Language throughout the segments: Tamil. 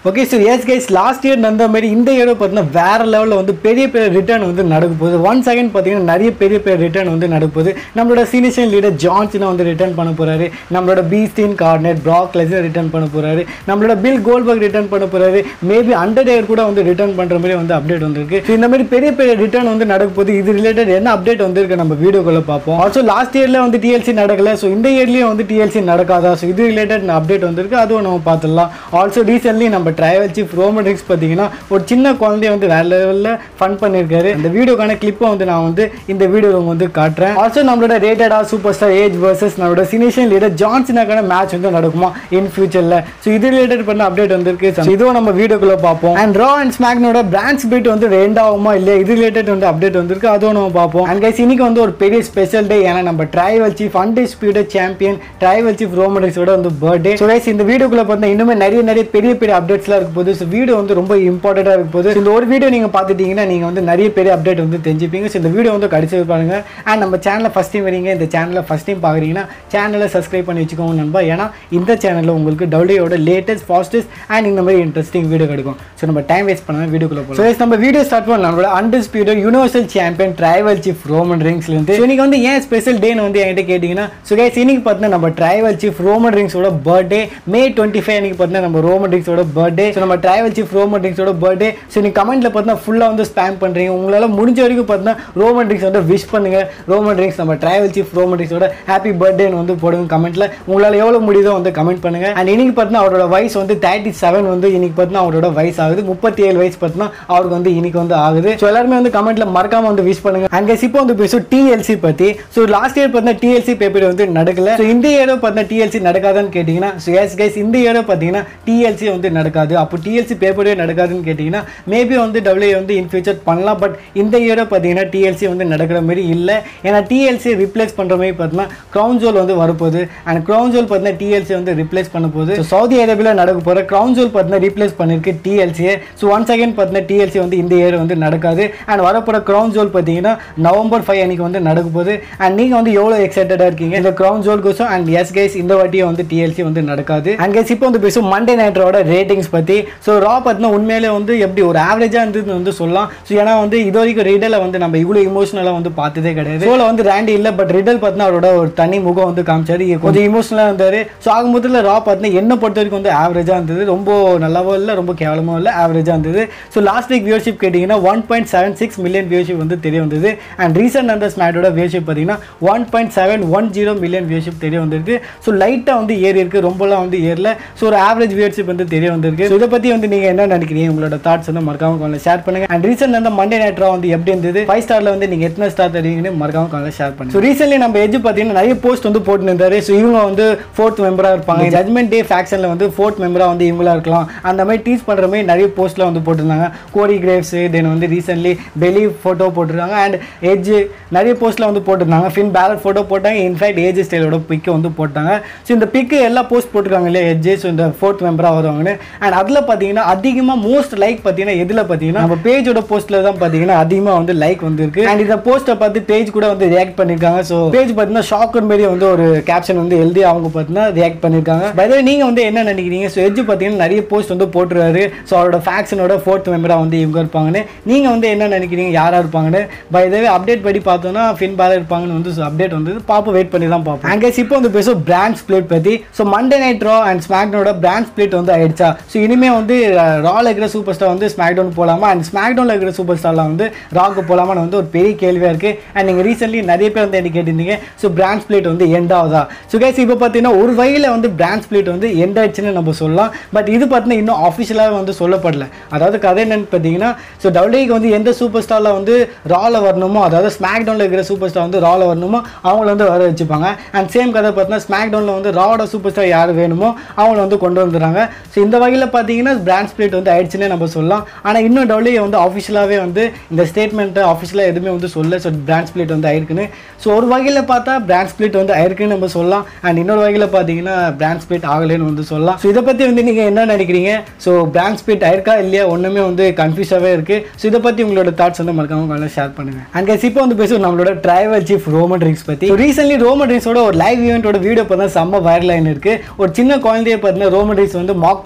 okay so yes guys last year நடந்த மாதிரி இந்த இயரோ பார்த்தீங்கன்னா வேற லெவலில் வந்து பெரிய பெரிய ரிட்டர்ன் வந்து நடக்க போகுது ஒன் செகண்ட் பார்த்தீங்கன்னா நிறைய பெரிய பெரிய ரிட்டர்ன் வந்து நடக்க போகுது நம்மளோட சீனியர் லீடர் ஜான்சனை வந்து ரிட்டர்ன் பண்ண போறாரு நம்மளோட beast incarnate Brock Lesnar return பண்ண போறாரு நம்மளோட பில் கோல்பர்க் ரிட்டர்ன் பண்ண போறாரு மேபி அண்டர் டேயர் கூட வந்து ரிட்டர்ன் பண்ற மாதிரி வந்து அப்டேட் வந்திருக்கு So, இந்த மாதிரி பெரிய பெரிய ரிட்டர்ன் வந்து நடக்க போகுது இது ரிலேட்டட் என்ன அப்டேட் வந்திருக்கு நம்ம வீடியோக்குள்ள பார்ப்போம் ஆல்சோ லாஸ்ட் இயர்ல வந்து டிஎல்சி நடக்கல ஸோ இந்த இயர்லயும் வந்து டிஎல்சி நடக்காதா ஸோ இது ரிலேட்டட் அப்டேட் வந்திருக்கு அதுவும் நம்ம பார்த்துடலாம் ஆல்சோ ரீசென்ட்லி நம்ம ட்ரைவல் சீஃப் ரோமட்ரிக்ஸ் பார்த்தீங்கன்னா ஒரு சின்ன குழந்தைய வந்து வேற லெவலில் ஃபன் பண்ணியிருக்காரு இந்த வீடியோக்கான கிளிப்பை வந்து நான் வந்து இந்த வீடியோவில் வந்து காட்டுறேன் ஆல்சோ நம்மளோட rated R superstar Edge versus நம்மளோட சினிஷியன் லீடர் ஜான்சனாக்கான மேட்ச் வந்து நடக்குமா இன் ஃபியூச்சரில் ஸோ இது ரிலேட்டட் பண்ண அப்டேட் வந்திருக்கு So, இதுவும் நம்ம வீடியோக்குள்ள பார்ப்போம் அண்ட் ரா அண்ட் ஸ்மாக்னோட பிராண்ட் ஸ்பிரிட் வந்து ரெண்ட் ஆகுமா இல்லையா இது ரிலேட்டட் வந்து அப்டேட் வந்திருக்கு அதுவும் நம்ம பார்ப்போம் அண்ட் கைஸ் இன்னைக்கு வந்து ஒரு பெரிய ஸ்பெஷல் டே ஏன்னா நம்ம tribal chief undisputed champion tribal chief ரோமடிக்ஸோட வந்து பர்த்டே ஸோ கைஸ் இந்த வீடியோக்குள்ள பார்த்தா இன்னுமே நிறைய நிறைய பெரிய பெரிய அப்டேட்ஸ்லாம் இருக்க போகுது ஸோ வீடியோ வந்து ரொம்ப இம்பார்ட்டண்ட்டாக இருக்க போகுது இந்த ஒரு வீடியோ நீங்கள் பார்த்துட்டீங்கன்னா நீங்கள் வந்து நிறைய பெரிய அப்டேட் வந்து தெரிஞ்சுப்பீங்க ஸோ இந்த வீடியோ வந்து கடைசி பாருங்க அண்ட் நம்ம சேனலை ஃபஸ்ட் டைம் வரீங்க இந்த சேனலை ஃபஸ்ட் டைம் பார்க்குறீங்கன்னா சேனலை சப்ஸ்கிரைப் பண்ணி வச்சுக்கோங்க நண்பா ஏன்னா இந்த சேனலில் உங்களுக்கு டபிள்யூயோட லேட்டஸ்ட் ஃபாஸ்டஸ்ட் அண்ட் இந்த மாதிரி இன்ட்ரெஸ்டிங் வீடியோ கிடைக்கும் ஸோ நம்ம டைம் வேஸ்ட் பண்ணாம வீடியோக்குள்ள போகலாம் ஸோ நம்ம வீடியோ ஸ்டார்ட் பண்ணலாம் நம்மளோட undisputed universal champion tribal chief Roman ரிங்ஸ்லேருந்து ஸோ இன்னைக்கு வந்து ஏன் ஸ்பெஷல் டேன்னு வந்து என்கிட்ட கேட்டிங்கன்னா ஸோ கைஸ் இன்னைக்கு பார்த்தீங்கன்னா நம்ம ட்ரைவல் சீஃப் ரோமன் ரிங்ஸோட பர்த்டே மே டுவெண்ட்டி ஃபைவ் அன்னைக்கு பார்த்தீங்கன்னா நம்ம ரோமன் ரிங்ஸோட பர்த்டே ஸோ நம்ம ட்ரைவல் சீஃப் ரோமன் ரிங்ஸோட பர்த்டே ஸோ நீ கமெண்ட்ல பார்த்தீங்கன்னா ஃபுல்லாக வந்து ஸ்பேம் பண்ணுறீங்க உங்களால் முடிஞ்ச வரைக்கும் பார்த்தீங்கன்னா ரோமன் ரிங்ஸ் வந்து விஷ் பண்ணுங்க ரோமன் ரிங்ஸ் நம்ம ட்ரைவல் சீஃப் ரோமன் ரிங்ஸோட ஹாப்பி பர்த்டேன்னு வந்து போடுங்க கமெண்ட்ல உங்களால் எவ்வளோ முடியுதோ வந்து கமெண்ட் பண்ணுங்க அண்ட் இன்னைக்கு பார்த்தீங்கன்னா அவரோட வயசு வந்து தேர்ட்டி செவன் வந்து இன்னைக்கு பார்த்தீங்கன்னா அவரோட வயசு ஆகுது முப்பத்தி ஏழு வயசு பார்த்தீங்கன்னா அவருக்கு வந்து இன்னைக்கு வந்து ஆகுது ஸோ எல்லாருமே வந்து கமெண்ட்ல மறக்காம வந்து விஷ் பண்ணுங்க அண்ட் guys, இப்போ வந்து பேசும் டிஎல்சி பத்தி ஸோ லாஸ்ட் இயர் பார்த்தீங்கன்னா டிஎல்சி பேப்பர் வந்து நடக்கல ஸோ இந்த இயரோ பார்த்தீங்கன்னா டிஎல்சி நடக்காதான்னு கேட்டிங்கன்னா ஸோ எஸ் கைஸ் இந்த இயரோ பார்த்தீங்கன்னா டிஎல்சி வந்து நடக்காது அப்போ டிஎல்சி பேப்பரே நடக்காதுன்னு கேட்டிங்கன்னா மேபி வந்து டபிள்யூ வந்து இன் ஃபியூச்சர் பண்ணலாம் பட் இந்த இயரோ பார்த்தீங்கன்னா டிஎல்சி வந்து நடக்கிற மாதிரி இல்லை ஏன்னா டிஎல்சி ரிப்ளேஸ் பண்ணுற மாதிரி பார்த்தீங்கன்னா க்ரௌன் ஜோல் வந்து வரப்போகுது அண்ட் க்ரௌன் ஜோல் பார்த்தீங்கன்னா டிஎல்சி வந்து ரிப்ளேஸ் பண்ண போகுது So, சவுதி அரேபியாவில் நடக்க போகிற க்ரௌன் ஜோல் பார்த்தீங்கன்னா ரீப்ளேஸ் பண்ணிருக்கு டிஎல்சியை ஸோ ஒன் செகண்ட் பார்த்தீங்கன்னா டிஎல்சி வந்து இந்த இயர் வந்து நடக்காது அண்ட் வரப்போகிற க்ரௌன் ஜோல் பார்த்தீங்கன்னா நவம்பர் ஃபைவ் அன்னைக்கு வந்து நடக்க போகுது அண்ட் நீங்கள் வந்து எவ்வளோ எக்ஸைட்டடாக இருக்கீங்க இந்த க்ரௌன் ஜோல் கோசம் அண்ட் எஸ் கைஸ் இந்த வாட்டியும் வந்து டிஎல்சி வந்து நடக்காது அண்ட் கைஸ் இப்போ வந்து பேசும் மண்டே நைட்டரோட ரேட்டிங்ஸ் பற்றி ஸோ ரா பார்த்தீங்கன்னா உண்மையிலே வந்து எப்படி ஒரு ஆவரேஜாக இருந்ததுன்னு வந்து சொல்லலாம் ஸோ ஏன்னா வந்து இது வரைக்கும் ரிடலை வந்து நம்ம இவ்வளோ இமோஷனலாக வந்து பார்த்ததே கிடையாது ஷோவில் வந்து ரேண்டி இல்லை பட் ரிடல் பார்த்தீங்கன்னா அவரோட ஒரு தனி முகம் வந்து காமிச்சாரு கொஞ்சம் இமோஷனலாக இருந்தார் ஸோ ஆகும்போதில் ரா பார்த்தீங்கன்னா என்ன பொறுத்த வரைக்கும் வந்து ஆவரேஜாக இருந்தது ரொம்ப நல்லாவோ இல்லை ரொம்ப கேவலமாக இல்லை ஆவரேஜாக இருந்தது ஸோ லாஸ்ட் வீக் வியூர்ஷிப் கேட்டிங்கன்னா one point seven six million viewership வந்து தெரிய வந்தது அண்ட் ரீசெண்ட் அந்த ஸ்மேட்டோட வியூர்ஷிப் பார்த்தீங்கன்னா one point seven one zero million viewership தெரிய வந்திருக்கு ஸோ லைட்டாக வந்து ஏறி இருக்கு ரொம்பலாம் வந்து ஏறல ஸோ ஒரு ஆவரேஜ் வியூர்ஷிப் வந்து தெரிய வந்திருக்கு ஸோ இதை பற்றி வந்து நீங்கள் என்ன நினைக்கிறீங்க உங்களோட தாட்ஸ் வந்து மறக்காம காலில் ஷேர் பண்ணுங்க அண்ட் ரீசெண்ட் அந்த மண்டே நைட்ரா வந்து எப்படி இருந்தது ஃபைவ் ஸ்டாரில் வந்து நீங்கள் எத்தனை ஸ்டார் தருவீங்கன்னு மறக்காம காலில் ஷேர் பண்ணுங்க ஸோ ரீசென்ட்லி நம்ம எஜ் பார்த்தீங்கன்னா நிறைய போஸ்ட் வந்து போட்டு இருந்தாரு ஸோ இவங்க வந்து ஃபோர்த் மெம்பராக இருப்பாங்க ஜட்மெண்ட் டே ஃபேக்ஷனில் வந்து ஃபோர்த் மெம்பராக வந்து இவங்களா இருக்கலாம் அந்த மாதிரி டீச் பண்ணுற மாதிரி நிறைய போஸ்ட்லாம் வந்து போட்டிருந்தாங்க கோடி கிரேவ்ஸ் தென் வந்து ரீசென்ட்லி பெலி ஃபோட்டோ போட்டிருக்காங்க அண்ட் ஏஜ் நிறைய போஸ்ட்லாம் வந்து போட்டிருந்தாங்க ஃபின் பேலட் ஃபோட்டோ போட்டாங்க இன்ஃபேக்ட் ஏஜ் ஸ்டைலோட பிக்கை வந்து போட்டாங்க ஸோ இந்த பிக்கு எல்லா போஸ்ட் போட்டிருக்காங்க இல்லையா எஜ் ஸோ இந்த ஃபோர்த் மெம்பராக வருவாங்கன்னு அண்ட் அதில் பார்த்தீங்கன்னா அதிகமாக மோஸ்ட் லைக் பார்த்தீங்கன்னா எதில் பார்த்தீங்கன்னா நம்ம பேஜோட போஸ்ட்டில் தான் பார்த்தீங்கன்னா அதிகமாக வந்து லைக் வந்திருக்கு அண்ட் இந்த போஸ்ட்டை பார்த்து பேஜ் கூட வந்து ரியாக்ட் பண்ணியிருக்காங்க ஸோ பேஜ் பார்த்தீங்கன்னா ஷாக்கர் மாரி வந்து ஒரு கேப்ஷன் வந்து எழுதி அவங்க பார்த்தீங்கன்னா ரியாக்ட் பண்ணியிருக்காங்க பை நீங்கள் வந்து என்ன நினைக்கிறீங்க ஸோ எஜ் பார்த்தீங்கன்னா நிறைய போஸ்ட் வந்து போட்டுருவாரு ஸோ அவரோட ஃபேக்ஷனோட ஃபோர்த் மெம்பராக வந்து இவங்க இருப்பாங்கன்னு நீங்கள் வந்து என்ன நினைக்கிறீங்க யாராக இருப்பாங்கன்னு பை இதே அப்டேட் படி பார்த்தோன்னா ஃபின் பேலர் இருப்பாங்கன்னு வந்து அப்டேட் வந்து பார்ப்போம் வெயிட் பண்ணி தான் பார்ப்போம் அங்கே இப்போ வந்து பேசும் பிராண்ட் ஸ்பிளிட் பற்றி so Monday night Raw and ஸ்மாக்டோட பிராண்ட் ஸ்பிளிட் வந்து ஆயிடுச்சா ஸோ இனிமேல் வந்து ரால இருக்கிற சூப்பர் ஸ்டார் வந்து ஸ்மாக் டவுன் போகலாமா அண்ட் ஸ்மாக் டவுனில் இருக்கிற சூப்பர் ஸ்டார்லாம் வந்து ராக்கு போகலாமான்னு வந்து ஒரு பெரிய கேள்வியாக இருக்குது அண்ட் நீங்கள் ரீசென்ட்லி நிறைய பேர் வந்து என்ன கேட்டிருந்தீங்க ஸோ பிராண்ட் ஸ்பிளிட் வந்து எண்ட் ஆகுதா ஸோ கைஸ் இப்போ பார்த்தீங்கன்னா ஒரு வகையில் வந்து பிராண்ட் ஸ்பிளிட் வந்து எண்ட் ஆயிடுச்சுன்னு நம்ம சொல்லலாம் பட் இது பார்த்தீங்கன்னா இன்னும் ஆஃபிஷியலாக வந்து சொல்லப்படல அதாவது கதை என்னன்னு பார்த்தீங்கன்னா ஸோ டபிள்யூக்கு வந்து எந்த சூப்பர் ஸ்டாரில் வந்து ரால வரணுமோ அதாவது ஸ்மாக் டவுனில் இருக்கிற சூப்பர் ஸ்டார் வந்து ரால வரணுமோ அவங்கள வந்து வர வச்சுப்பாங்க அண்ட் சேம் கதை பார்த்தீங்கன்னா ஸ்மாக் டவுனில் வந்து ராவோட சூப்பர் ஸ்டார் யார் வேணுமோ அவங்கள வந்து கொண்டு வந்துடுறாங்க ஸோ இந்த வகையில் பார்த்தீங்கன்னா பிராண்ட் ஸ்பிளிட் வந்து ஆயிடுச்சுன்னே நம்ம சொல்லலாம் ஆனால் இன்னும் டபிள்யூ வந்து ஆஃபிஷியலாகவே வந்து இந்த ஸ்டேட்மெண்ட்டை ஆஃபிஷியலாக எதுவுமே வந்து சொல்ல ஸோ பிராண்ட் ஸ்பிளிட் வந்து ஆயிருக்குன்னு ஸோ ஒரு வகையில் பார்த்தா பிராண்ட் ஸ்பிளிட் வந்து ஆயிருக்குன்னு நம்ம சொல்லலாம் அண்ட் இன்னொரு வகையில் பார்த்தீங்கன்னா பிராண்ட் ஸ்பிளிட் ஆகலைன்னு வந்து சொல்லலாம் ஸோ இதை பற்றி வந்து நீங்கள் என்ன நினைக்கிறீங்க ஸோ பிராண்ட் ஸ்பிளிட் ஆயிருக்கா இல்லையா ஒன்றுமே வந்து கன்ஃபியூஸாகவே இருக்குது ஸோ இதை பற்றி உங்களோட தாட்ஸ் வந்து மறக்காம நல்லா ஷேர் பண்ணுங்கள் அண்ட் guys, இப்போ வந்து பேசுவோம் நம்மளோட டிரைவர் சீஃப் ரோமன் ரிங்ஸ் பற்றி ரீசென்ட்லி ரோமன் ரிங்ஸோட ஒரு லைவ் ஈவெண்ட்டோட வீடியோ பார்த்தா செம்ம வைரல் ஆயின் இருக்கு ஒரு சின்ன குழந்தைய பார்த்தீங்கன்னா ரோமன் ரிங்ஸ் வந்து மாக் பண்ணுற மாதிரி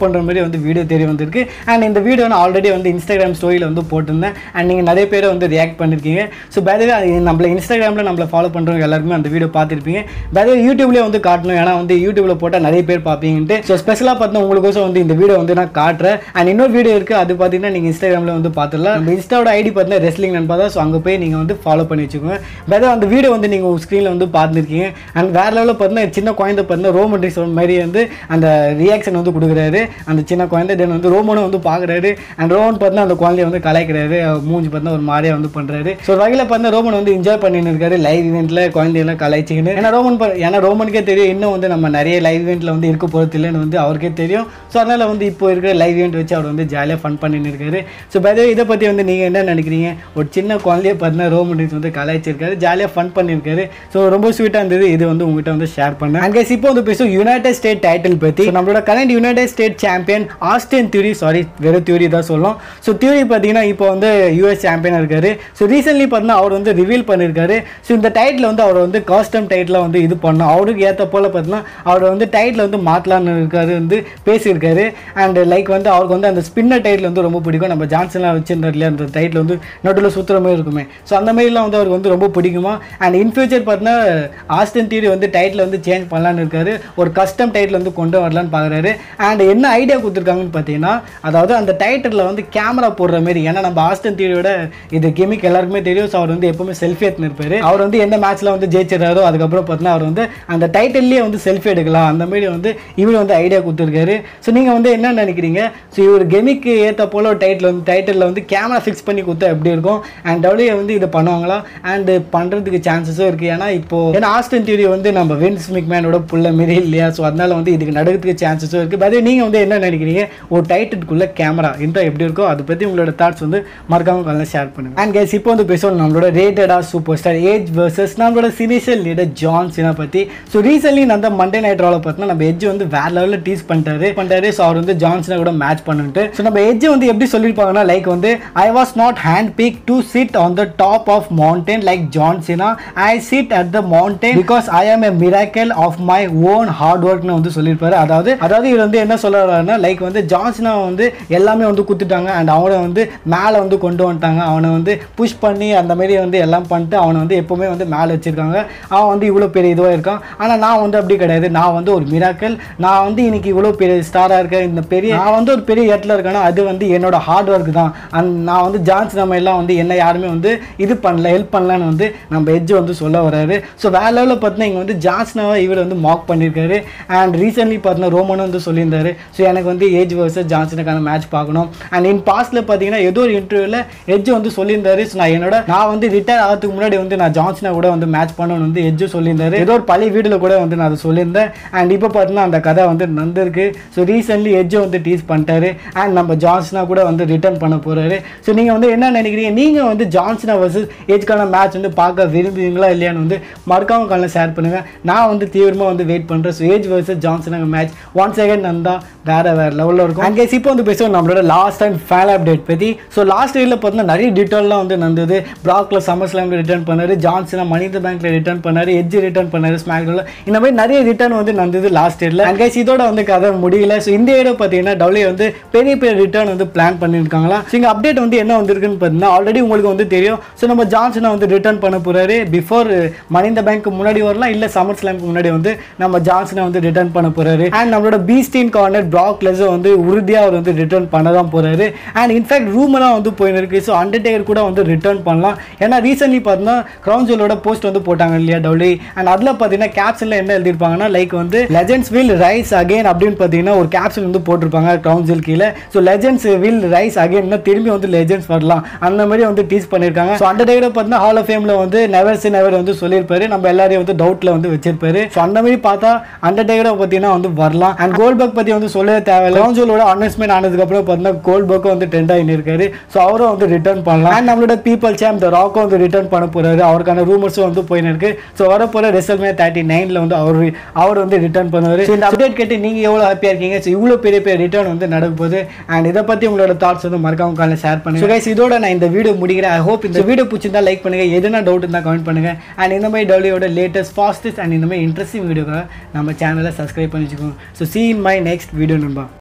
வந்து வீடியோ தெரிய வந்திருக்கு அண்ட் இந்த வீடியோ நான் ஆல்ரெடி வந்து இன்ஸ்டாகிராம் ஸ்டோரியில் வந்து போட்டிருந்தேன் அண்ட் நீங்கள் நிறைய பேர் வந்து ரியாக்ட் பண்ணியிருக்கீங்க ஸோ பேதவே நம்மள இன்ஸ்டாகிராமில் நம்மளை ஃபாலோ பண்ணுறவங்க எல்லாருமே அந்த வீடியோ பார்த்துருப்பீங்க பேதவே யூடியூப்லேயே வந்து காட்டணும் ஏன்னா வந்து யூடியூப்பில் போட்டால் நிறைய பேர் பார்ப்பீங்கன்ட்டு ஸோ ஸ்பெஷலாக பார்த்தா உங்களுக்கோசம் வந்து இந்த வீடியோ வந்து நான் காட்டுறேன் அண்ட் இன்னொரு வீடியோ இருக்குது அது பார்த்தீங்கன்னா நீங்கள் இன்ஸ்டாகிராமில் வந்து பார்த்துடலாம் நம்ம இன்ஸ்டாவோட ஐடி பார்த்தீங்கன்னா ரெஸ்லிங் நண்பா தான் ஸோ அங்கே போய் நீங்கள் வந்து ஃபாலோ பண்ணி வச்சுக்கோங்க பேதவே அந்த வீடியோ வந்து நீங்கள் உங்கள் ஸ்க்ரீனில் வந்து பார்த்துருக்கீங்க அண்ட் வேறு லெவலில் பார்த்தீங்கன்னா சின்ன குழந்தை பார்த்தீங்கன்னா ரோமன் மாதிரி வந்து அந்த ரியாக்ஷன் வந்து கொடுக்குறாரு அந்த சின்ன குழந்தை தென் வந்து ரோமனும் வந்து பார்க்குறாரு அண்ட் ரோமன் பார்த்தீங்கன்னா அந்த குழந்தைய வந்து கலாய்க்கிறாரு அவர் மூஞ்சி பார்த்தீங்கன்னா ஒரு மாதிரியா வந்து பண்ணுறாரு ஸோ வகையில் பார்த்தீங்கன்னா ரோமன் வந்து என்ஜாய் பண்ணின்னு இருக்காரு லைவ் இவெண்ட்டில் குழந்தையெல்லாம் கலாய்ச்சிக்கின்னு ஏன்னா ரோமன் பா- ஏன்னா ரோமனுக்கே தெரியும் இன்னும் வந்து நம்ம நிறைய லைவ் இவெண்ட்டில் வந்து இருக்க போகிறது இல்லைன்னு வந்து அவருக்கே தெரியும் ஸோ அதனால் வந்து இப்போ இருக்கிற லைவ் இவெண்ட் வச்சு அவர் வந்து ஜாலியாக ஃபன் பண்ணின்னு இருக்காரு ஸோ பதவே இதை பற்றி வந்து நீங்கள் என்ன நினைக்கிறீங்க ஒரு சின்ன குழந்தைய பார்த்தீங்கன்னா ரோமன் வந்து கலாய்ச்சிருக்காரு ஜாலியாக ஃபன் பண்ணியிருக்காரு ஸோ ரொம்ப ஸ்வீட்டாக இருந்தது இது வந்து உங்ககிட்ட வந்து ஷேர் பண்ணேன் அங்கே இப்போ வந்து பேசும் யுனைடெட் ஸ்டேட் டைட்டில் பற்றி So, நம்மளோட current United State champion Austin Theory sorry வெறும் தியூரி தான் சொல்லலாம் ஸோ தியூரி பார்த்தீங்கன்னா இப்போ வந்து யூஎஸ் சாம்பியனாக இருக்காரு ஸோ ரீசென்ட்லி பார்த்தீங்கன்னா அவர் வந்து ரிவீல் பண்ணியிருக்காரு ஸோ இந்த டைட்டில் வந்து அவர் வந்து காஸ்டம் டைட்டில் வந்து இது பண்ணோம் அவருக்கு ஏற்ற போல் பார்த்தீங்கன்னா அவர் வந்து டைட்டில் வந்து மாற்றலான்னு இருக்காரு வந்து பேசியிருக்காரு அண்ட் லைக் வந்து அவருக்கு வந்து அந்த ஸ்பின்னர் டைட்டில் வந்து ரொம்ப பிடிக்கும் நம்ம ஜான்சன்லாம் வச்சிருந்தார் இல்லையா அந்த டைட்டில் வந்து நடுவில் சுற்றுற மாதிரி இருக்குமே ஸோ அந்த மாதிரிலாம் வந்து அவருக்கு வந்து ரொம்ப பிடிக்குமா அண்ட் இன் ஃபியூச்சர் பார்த்தீங்கன்னா ஆஸ்டன் தியூரி வந்து டைட்டில் வந்து சேஞ்ச் பண்ணலான்னு இருக்காரு ஒரு கஸ்டம் டைட்டில் வந்து கொண்டு வரலான்னு பார்க்குறாரு அண்ட் என்ன ஐடியா கொடுத்துருக்காங்கன்னு பார்த்தீங்கன்னா அதாவது அந்த டைட்டிலில் வந்து கேமரா போடுற மாதிரி ஏன்னா நம்ம ஆஸ்டன் தியூரியோட இது கெமிக் எல்லாருக்குமே தெரியும் ஸோ அவர் வந்து எப்பவுமே செல்ஃபி எடுத்துன்னு இருப்பாரு அவர் வந்து எந்த மேட்ச்சில் வந்து ஜெயிச்சிடறாரோ அதுக்கப்புறம் பார்த்தீங்கன்னா அவர் வந்து அந்த டைட்டில்லேயே வந்து செல்ஃபி எடுக்கலாம் அந்த மாதிரி வந்து இவர் வந்து ஐடியா கொடுத்துருக்காரு ஸோ நீங்கள் வந்து என்ன நினைக்கிறீங்க ஸோ இவர் கெமிக்கு ஏற்ற போல ஒரு டைட்டில் வந்து டைட்டிலில் வந்து கேமரா ஃபிக்ஸ் பண்ணி கொடுத்தா எப்படி இருக்கும் அண்ட் டபிள்யூ வந்து இதை பண்ணுவாங்களா அண்ட் பண்ணுறதுக்கு சான்சஸும் இருக்குது ஏன்னா இப்போ ஏன்னா ஆஸ்டன் தியூரி வந்து நம்ம வின்ஸ் மிக்மேனோட புள்ள மாரி இல்லையா ஸோ அதனால வந்து இதுக்கு நடக்கிறதுக்கு சான்சஸும் இருக்குது அதே நீங்கள் வந்து என்ன நினைக்கிறீங்க ஒரு டைட்டிலுக்குள்ள கேமரா இருந்தால் எப்படி இருக்கோ அதை பற்றி உங்களோட தாட்ஸ் வந்து மறக்காம காலையில் ஷேர் பண்ணுங்க அண்ட் கேஸ் இப்போ வந்து பேசுவோம் நம்மளோட rated R superstar Edge versus நம்மளோட சினிஷியல் லீடர் ஜான் சினா பற்றி ஸோ ரீசென்ட்லி அந்த மண்டே நைட் ராவில் பார்த்தீங்கன்னா நம்ம எஜ் வந்து வேற லெவலில் டீஸ் பண்ணிட்டாரு பண்ணிட்டாரு ஸோ அவர் வந்து ஜான்சனை கூட மேட்ச் பண்ணிட்டு ஸோ நம்ம எஜ் வந்து எப்படி சொல்லியிருப்பாங்கன்னா லைக் வந்து I was not hand pick to sit on the top of mountain like John Cena I sit at the mountain because I am a miracle of my own hard ஒர்க்னு வந்து சொல்லியிருப்பாரு அதாவது அதாவது இவர் வந்து என்ன சொல்றாருன்னா லைக் வந்து ஜான்சனா வந்து எல்லாமே வந்து குத்துட்டாங்க அண்ட் அவனை வந்து மேலே வந்து கொண்டு வந்துட்டாங்க அவனை வந்து புஷ் பண்ணி அந்த மாதிரி வந்து எல்லாம் பண்ணிட்டு அவனை வந்து எப்போவுமே வந்து மேலே வச்சிருக்காங்க அவன் வந்து இவ்வளோ பெரிய இதுவாக இருக்கான் ஆனால் நான் வந்து அப்படி கிடையாது நான் வந்து ஒரு மிராக்கல் நான் வந்து இன்னைக்கு இவ்வளோ பெரிய ஸ்டாராக இருக்கேன் இந்த பெரிய நான் வந்து ஒரு பெரிய இடத்துல இருக்கேன்னா அது வந்து என்னோட ஹார்ட் ஒர்க் தான் அண்ட் நான் வந்து ஜான்ஸ் நம்ம எல்லாம் வந்து என்ன யாருமே வந்து இது பண்ணல ஹெல்ப் பண்ணலன்னு வந்து நம்ம எஜ்ஜு வந்து சொல்ல வராரு ஸோ வேற லெவலில் பார்த்தீங்கன்னா இங்கே வந்து ஜான்ஸ்னாவை இவர் வந்து மாக் பண்ணியிருக்காரு அண்ட் ரீசென்ட்லி பார்த்தீங்கன்னா ரோமனும் வந்து சொல்லியிருந்தாரு ஸோ எனக்கு வந்து ஏஜ் வர்சஸ் ஜான்சனுக்கான மேட்ச் பார்க்கணும் அண்ட் இன் பாஸ்ட்ல பார்த்தீங்கன்னா ஏதோ ஒரு இன்டர்வியூவில் எஜ்ஜு வந்து சொல்லியிருந்தாரு ஸோ நான் என்னோட நான் வந்து ரிட்டையர் ஆகிறதுக்கு முன்னாடி வந்து நான் ஜான்சனை கூட வந்து மேட்ச் பண்ணணும்னு வந்து எஜ்ஜு சொல்லியிருந்தாரு ஏதோ ஒரு பழைய வீடியோவில் கூட வந்து நான் அதை சொல்லியிருந்தேன் அண்ட் இப்போ பார்த்தீங்கன்னா அந்த கதை வந்து நடந்திருக்கு ஸோ ரீசென்ட்லி எஜ்ஜு வந்து டீஸ் பண்ணிட்டாரு அண்ட் நம்ம ஜான்சனா கூட வந்து ரிட்டர்ன் பண்ண போறாரு ஸோ நீங்கள் வந்து என்ன நினைக்கிறீங்க நீங்கள் வந்து ஜான்சனா வர்சஸ் ஏஜ்க்கான மேட்ச் வந்து பார்க்க விரும்புவீங்களா இல்லையான்னு வந்து மறக்காம காலையில் ஷேர் பண்ணுங்க நான் வந்து தீவிரமாக வந்து வெயிட் பண்ணுறேன் ஸோ ஏஜ் வர்சஸ் ஜான்சனாக மேட்ச் ஒன் செகண்ட் வந்தா வேற வேற லெவலில் இருக்கும் அங்கே இப்போ வந்து பேசுவோம் நம்மளோட லாஸ்ட் அண்ட் ஃபேன் அப்டேட் பற்றி ஸோ லாஸ்ட் இயரில் பார்த்தீங்கன்னா நிறைய டீட்டெயிலாம் வந்து நடந்தது ப்ராக்ல சம்மர் ஸ்லாமில் ரிட்டர்ன் பண்ணாரு ஜான்சனா மனித பேங்க்ல ரிட்டர்ன் பண்ணாரு எஜ் ரிட்டர்ன் பண்ணாரு ஸ்மாக்டோல இந்த மாதிரி நிறைய ரிட்டர்ன் வந்து நடந்தது லாஸ்ட் இயரில் அண்ட் guys, இதோட வந்து கதை முடியல ஸோ இந்த இயர் பார்த்தீங்கன்னா டபிள்யூ வந்து பெரிய பெரிய ரிட்டர்ன் வந்து பிளான் பண்ணியிருக்காங்களா ஸோ இங்கே அப்டேட் வந்து என்ன வந்திருக்குன்னு பார்த்தீங்கன்னா ஆல்ரெடி உங்களுக்கு வந்து தெரியும் ஸோ நம்ம ஜான்சனை வந்து ரிட்டர்ன் பண்ண போறாரு பிஃபோர் மனித பேங்க் முன்னாடி வரலாம் இல்லை சம்மர் ஸ்லாம்க்கு முன்னாடி வந்து நம்ம ஜான்சனை வந்து ரிட்டர்ன் பண்ண போறாரு அண்ட் நம்மளோட பீஸ்டீன் கார்னர் பிராக் லெஸோ வந்து உறுதியாக அவர் வந்து ரிட்டர்ன் பண்ண தான் போறாரு அண்ட் இன்ஃபேக்ட் ரூமெல்லாம் வந்து போயின்னு இருக்கு ஸோ அண்டர்டேக்கர் கூட வந்து ரிட்டர்ன் பண்ணலாம் ஏன்னா ரீசென்ட்லி பார்த்தீங்கன்னா கிரவுன் ஜுவலோட போஸ்ட் வந்து போட்டாங்க இல்லையா டவுலி அண்ட் அதில் பார்த்தீங்கன்னா கேப்ஷனில் என்ன எழுதியிருப்பாங்கன்னா லைக் வந்து லெஜெண்ட்ஸ் வில் ரைஸ் அகைன் அப்படின்னு பார்த்தீங்கன்னா ஒரு கேப்ஷன் வந்து போட்டிருப்பாங்க கிரவுன் ஜுவல் கீழே ஸோ லெஜெண்ட்ஸ் வில் ரைஸ் அகைன்னா திரும்பி வந்து லெஜெண்ட்ஸ் வரலாம் அந்த மாதிரி வந்து டீஸ் பண்ணியிருக்காங்க ஸோ அண்டர்டேக்கர் பார்த்தீங்கன்னா ஹால் ஆஃப் ஃபேமில் வந்து நெவர் சி நெவர் வந்து சொல்லியிருப்பாரு நம்ம எல்லாரையும் வந்து டவுட்டில் வந்து வச்சிருப்பாரு ஸோ அந்த மாதிரி பார்த்தா அண்டர்டேக்கரை பார்த்தீங்கன்னா வந்து வரலாம் அண்ட் கோல்பர்க் பற்றி வந்து சொல்லவே தேவையில்லை கிரவுன் அனௌன்ஸ்மெண்ட் ஆனதுக்கப்புறம் பார்த்தீங்கன்னா கோல்பர்க்கும் வந்து டென்ட் ஆகி இருக்காரு ஸோ அவரும் வந்து ரிட்டர்ன் பண்ணலாம் அண்ட் நம்மளோட பீப்பிள் சாம் த ராக்கும் வந்து ரிட்டர்ன் பண்ண போறாரு அவருக்கான ரூமர்ஸும் வந்து போயின்னு இருக்கு ஸோ வர போகிற ரெசல்மே தேர்ட்டி நைனில் வந்து அவர் அவர் வந்து ரிட்டர்ன் பண்ணுவார் ஸோ இந்த அப்டேட் கேட்டு நீங்கள் எவ்வளோ ஹாப்பியாக இருக்கீங்க ஸோ இவ்வளோ பெரிய பெரிய ரிட்டர்ன் வந்து நடக்க போகுது அண்ட் இதை பற்றி உங்களோட தாட்ஸ் வந்து மறக்காம காலையில் ஷேர் பண்ணுங்க ஸோ guys, இதோட நான் இந்த வீடியோ முடிக்கிறேன் ஐ ஹோப் இந்த வீடியோ பிடிச்சிருந்தா லைக் பண்ணுங்க எதுனா டவுட் இருந்தால் கமெண்ட் பண்ணுங்க அண்ட் இந்த மாதிரி டபிள்யூட லேட்டஸ்ட் ஃபாஸ்டஸ்ட் அண்ட் இந்த மாதிரி இன்ட்ரெஸ்டிங் வீடியோக்காக நம்ம சேனலை சப்ஸ்கிரைப் பண்ணி வச்சுக்கோங்க so see in my next video நண்பா